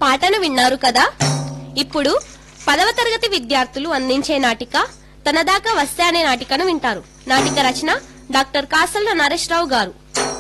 పాటను విన్నారు కదా ఇప్పుడు పదవ తరగతి విద్యార్థులు అందించే నాటిక తనదాకా వస్తే అనే నాటికను వింటారు నాటిక రచన డాక్టర్ కాసల్ల నరేష్రావు గారు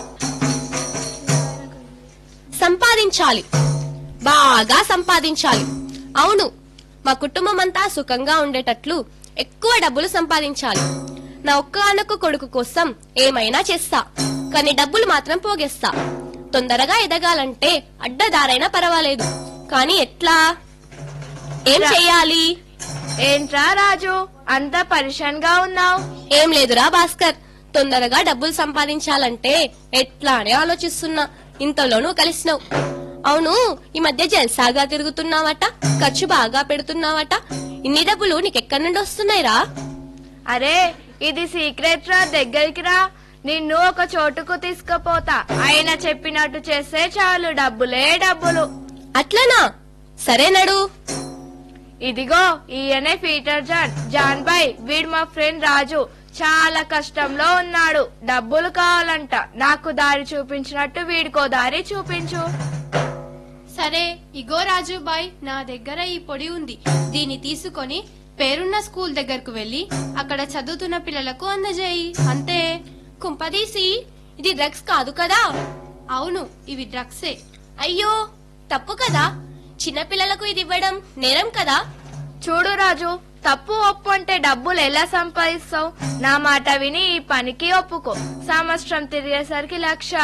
సంపాదించాలి బాగా సంపాదించాలి అవును మా కుటుంబం అంతా సుఖంగా ఉండేటట్లు ఎక్కువ డబ్బులు సంపాదించాలి నా ఒక్క కొడుకు కోసం ఏమైనా చేస్తా కానీ డబ్బులు మాత్రం పోగేస్తా తొందరగా ఎదగాలంటే అడ్డదారైనా పర్వాలేదు కానీ ఎట్లా ఏం చెయ్యాలి ఏంట్రా రాజు అంత పరిషన్ గా ఉన్నావు ఏం లేదురా భాస్కర్ తొందరగా డబ్బులు సంపాదించాలంటే ఎట్లా అని ఆలోచిస్తున్నా ఇంతలోనూ కలిసినావు అవును ఈ మధ్య జల్సాగా తిరుగుతున్నావట ఖర్చు బాగా పెడుతున్నావట ఇన్ని డబ్బులు నీకెక్కడి నుండి వస్తున్నాయిరా అరే ఇది సీక్రెట్ రా దగ్గరికి రా నిన్ను ఒక చోటుకు తీసుకుపోతా ఆయన చెప్పినట్టు చేస్తే చాలు డబ్బులే డబ్బులు అట్లనా సరే నడు ఇదిగో ఈయనే పీటర్ జాన్ జాన్ బాయ్ వీడు మా ఫ్రెండ్ రాజు చాలా కష్టంలో ఉన్నాడు డబ్బులు కావాలంట నాకు దారి చూపించినట్టు వీడికో దారి చూపించు సరే ఇగో రాజుబాయ్ నా దగ్గర ఈ పొడి ఉంది దీన్ని తీసుకొని పేరున్న స్కూల్ దగ్గరకు వెళ్లి అక్కడ చదువుతున్న పిల్లలకు అందజేయి అంతే కుంపదీసి ఇది డ్రగ్స్ కాదు కదా అవును ఇవి డ్రగ్సే అయ్యో తప్పు కదా చిన్నపిల్లలకు ఇది ఇవ్వడం నేరం కదా చూడు రాజు తప్పు ఒప్పు అంటే డబ్బులు ఎలా సంపాదిస్తావు నా మాట విని ఈ పనికి ఒప్పుకో సంవత్సరం తిరిగేసరికి లక్ష